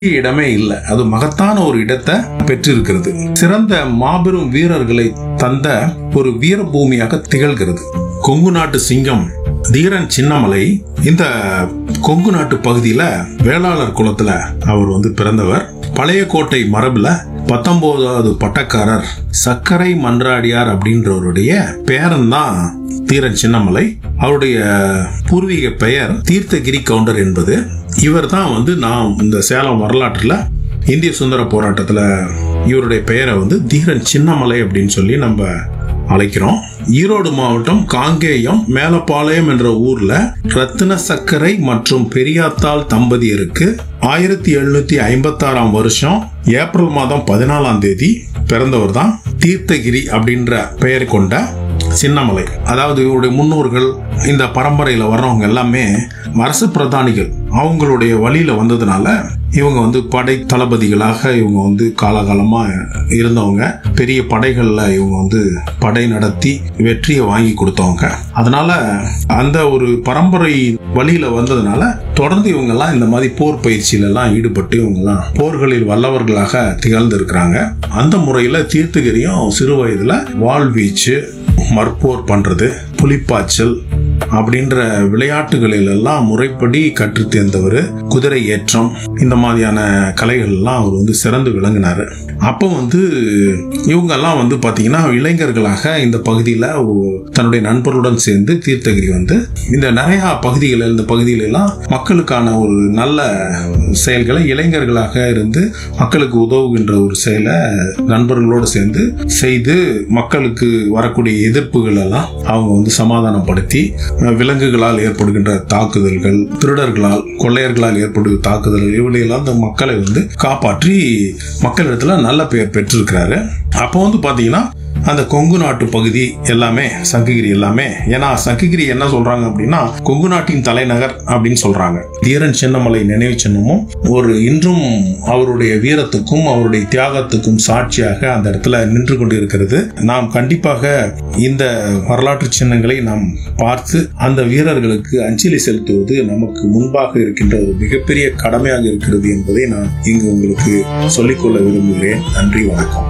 இடமே இல்லை அது மகத்தான ஒரு இடத்தை பெற்றிருக்கிறது சிறந்த மாபெரும் வீரர்களை தந்த ஒரு வீரபூமியாக திகழ்கிறது கொங்கு நாட்டு சிங்கம் தீரன் சின்னமலை இந்த கொங்கு நாட்டு பகுதியில வேளாளர் குலத்துல அவர் வந்து பிறந்தவர் பழைய கோட்டை மரபுல பத்தொன்பதாவது பட்டக்காரர் சக்கரை மன்றாடியார் அப்படின்றவருடைய பேரன் தான் தீரன் சின்னமலை அவருடைய பூர்வீக பெயர் தீர்த்தகிரி கவுண்டர் என்பது இவர் தான் வந்து நான் இந்த சேலம் வரலாற்றுல இந்திய சுதந்திர போராட்டத்துல இவருடைய பெயரை வந்து தீரன் சின்னமலை அப்படின்னு சொல்லி நம்ம அழைக்கிறோம் ஈரோடு மாவட்டம் காங்கேயம் மேலப்பாளையம் என்ற ஊர்ல ரத்தின சக்கரை மற்றும் பெரியாத்தாள் தம்பதியருக்கு ஆயிரத்தி எழுநூத்தி ஐம்பத்தி ஆறாம் வருஷம் ஏப்ரல் மாதம் பதினாலாம் தேதி பிறந்தவர் தான் தீர்த்தகிரி அப்படின்ற பெயர் கொண்ட சின்னமலை அதாவது இவருடைய முன்னோர்கள் இந்த பரம்பரையில வர்றவங்க எல்லாமே அரசு பிரதானிகள் அவங்களுடைய வழியில வந்ததுனால இவங்க வந்து படை தளபதிகளாக இவங்க வந்து காலகாலமா இருந்தவங்க பெரிய படைகள்ல இவங்க வந்து படை நடத்தி வெற்றியை வாங்கி கொடுத்தவங்க அதனால அந்த ஒரு பரம்பரை வழியில வந்ததுனால தொடர்ந்து இவங்க எல்லாம் இந்த மாதிரி போர் பயிற்சியில எல்லாம் ஈடுபட்டு இவங்க எல்லாம் போர்களில் வல்லவர்களாக திகழ்ந்து இருக்கிறாங்க அந்த முறையில தீர்த்தகிரியும் சிறு வயதுல வாழ்வீச்சு மற்போர் பண்றது புலிப்பாய்ச்சல் அப்படின்ற விளையாட்டுகளில் எல்லாம் முறைப்படி கற்று தேர்ந்தவர் குதிரை ஏற்றம் இந்த மாதிரியான கலைகள் எல்லாம் அவர் வந்து சிறந்து விளங்கினாரு அப்போ வந்து இவங்க எல்லாம் வந்து பாத்தீங்கன்னா இளைஞர்களாக இந்த பகுதியில் தன்னுடைய நண்பர்களுடன் சேர்ந்து தீர்த்தகிரி வந்து இந்த நிறைய பகுதிகள் இந்த பகுதியில எல்லாம் மக்களுக்கான ஒரு நல்ல செயல்களை இளைஞர்களாக இருந்து மக்களுக்கு உதவுகின்ற ஒரு செயலை நண்பர்களோடு சேர்ந்து செய்து மக்களுக்கு வரக்கூடிய எதிர்ப்புகள் எல்லாம் அவங்க வந்து சமாதானப்படுத்தி அஹ், விலங்குகளால் ஏற்படுகின்ற தாக்குதல்கள் திருடர்களால் கொள்ளையர்களால் ஏற்படுகிற தாக்குதல்கள் இவளையெல்லாம் அந்த மக்களை வந்து காப்பாற்றி மக்களிடத்துல நல்ல பெயர் பெற்றிருக்கிறாரு அப்போ வந்து பாத்தீங்கன்னா அந்த கொங்கு நாட்டு பகுதி எல்லாமே சங்ககிரி எல்லாமே ஏன்னா சங்ககிரி என்ன சொல்றாங்க அப்படின்னா கொங்கு நாட்டின் தலைநகர் அப்படின்னு சொல்றாங்க தீரன் சின்னமலை நினைவு சின்னமும் ஒரு இன்றும் அவருடைய வீரத்துக்கும் அவருடைய தியாகத்துக்கும் சாட்சியாக அந்த இடத்துல நின்று கொண்டிருக்கிறது நாம் கண்டிப்பாக இந்த வரலாற்று சின்னங்களை நாம் பார்த்து அந்த வீரர்களுக்கு அஞ்சலி செலுத்துவது நமக்கு முன்பாக இருக்கின்ற ஒரு மிகப்பெரிய கடமையாக இருக்கிறது என்பதை நான் இங்கு உங்களுக்கு சொல்லிக்கொள்ள விரும்புகிறேன் நன்றி வணக்கம்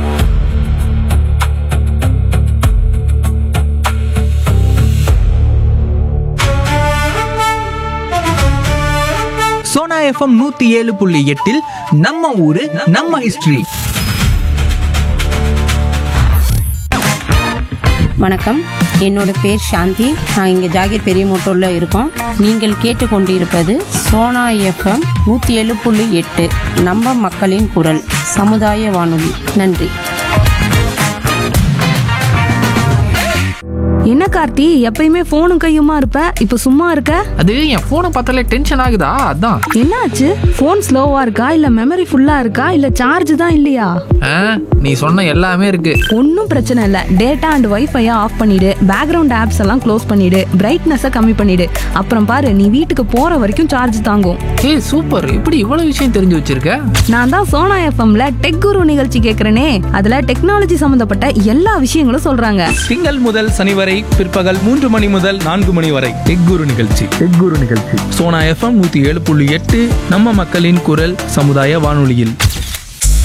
சோனா எஃப்எம் நூத்தி ஏழு புள்ளி எட்டில் நம்ம ஊரு நம்ம ஹிஸ்டரி வணக்கம் என்னோட பேர் சாந்தி நான் இங்கே ஜாகிர் பெரிய மோட்டூரில் இருக்கோம் நீங்கள் கேட்டுக்கொண்டிருப்பது சோனா எஃப்எம் நூற்றி ஏழு புள்ளி எட்டு நம்ம மக்களின் குரல் சமுதாய வானொலி நன்றி என்ன கார்த்தி எப்பயுமே போனும் கையுமா இருப்ப இப்ப சும்மா இருக்க அது என் போனை பார்த்தாலே டென்ஷன் ஆகுதா அதான் என்னாச்சு போன் ஸ்லோவா இருக்கா இல்ல மெமரி ஃபுல்லா இருக்கா இல்ல சார்ஜ் தான் இல்லையா ஆ, நீ சொன்ன எல்லாமே இருக்கு ஒன்றும் பிரச்சனை இல்ல டேட்டா அண்ட் வைஃபையை ஆஃப் பண்ணிடு பேக்ரவுண்ட் ஆப்ஸ் எல்லாம் க்ளோஸ் பண்ணிடு பிரைட்னஸை கம்மி பண்ணிடு அப்புறம் பாரு நீ வீட்டுக்கு போற வரைக்கும் சார்ஜ் தாங்கும் ஏய் சூப்பர் இப்படி இவ்வளவு விஷயம் தெரிஞ்சு வச்சிருக்க நான் தான் சோனா எஃப்எம்ல டெக் குரு நிகழ்ச்சி கேட்கறேனே அதுல டெக்னாலஜி சம்பந்தப்பட்ட எல்லா விஷயங்களும் சொல்றாங்க திங்கள் முதல் சனி வரை பிற்பகல் மூன்று மணி முதல் நான்கு மணி வரை டெக் குரு நிகழ்ச்சி டெக் குரு நிகழ்ச்சி சோனா எஃப்எம் நூத்தி ஏழு புள்ளி எட்டு நம்ம மக்களின் குரல் சமுதாய வானொலியில்